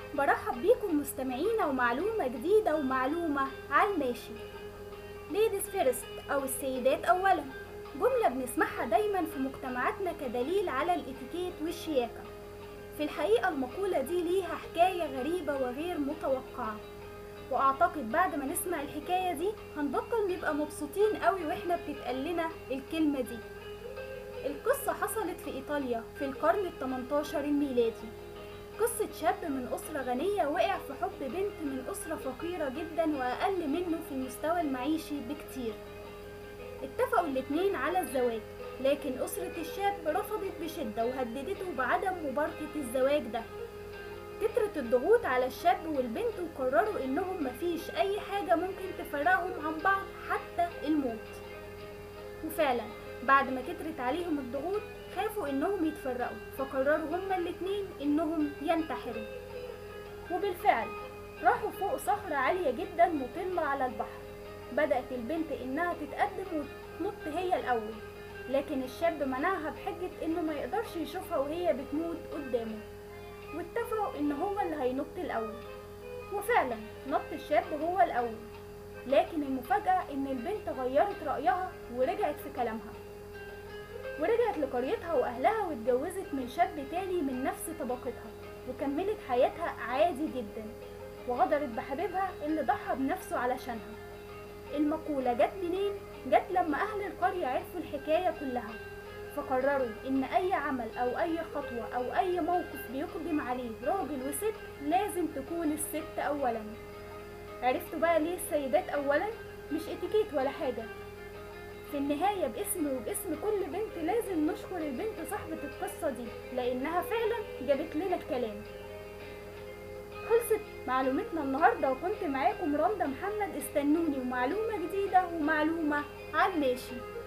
برحب بيكم مستمعينا ومعلومة جديدة ومعلومة على الماشي ليديز فيرست أو السيدات أولا جملة بنسمعها دايما في مجتمعاتنا كدليل على الاتيكيت والشياكة في الحقيقة المقولة دي ليها حكاية غريبة وغير متوقعة وأعتقد بعد ما نسمع الحكاية دي هنبطل نبقى مبسوطين قوي واحنا بتتقال لنا الكلمة دي القصة حصلت في إيطاليا في القرن ال 18 الميلادي قصة شاب من أسرة غنية وقع في حب بنت من أسرة فقيرة جدا وأقل منه في المستوى المعيشي بكتير اتفقوا الاتنين على الزواج لكن أسرة الشاب رفضت بشدة وهددته بعدم مباركة الزواج ده كترت الضغوط على الشاب والبنت وقرروا انهم مفيش اي حاجة ممكن تفرقهم عن بعض حتى الموت وفعلا بعد ما كترت عليهم الضغوط خافوا انهم يتفرقوا فقرروا هما الاتنين انهم ينتحروا وبالفعل راحوا فوق صخرة عالية جدا مطلة على البحر بدأت البنت انها تتقدم وتنط هي الاول لكن الشاب منعها بحجة انه ما يقدرش يشوفها وهي بتموت قدامه واتفقوا ان هو اللي هينط الاول وفعلا نط الشاب هو الاول لكن المفاجأة ان البنت غيرت رأيها ورجعت في كلامها ورجعت لقريتها واهلها واتجوزت من شاب تاني من نفس طبقتها وكملت حياتها عادي جدا وغدرت بحبيبها اللي ضحى بنفسه علشانها المقولة جت منين؟ جت لما أهل القرية عرفوا الحكاية كلها فقرروا إن أي عمل أو أي خطوة أو أي موقف بيقدم عليه راجل وست لازم تكون الست أولا عرفتوا بقى ليه السيدات أولا؟ مش اتيكيت ولا حاجة في النهاية باسمي وباسم كل بنت لازم نشكر البنت صاحبة القصة دي لأنها فعلا جابت لنا الكلام خلصت معلومتنا النهاردة وكنت معاكم رندا محمد استنوني ومعلومة جديدة ومعلومة على الماشي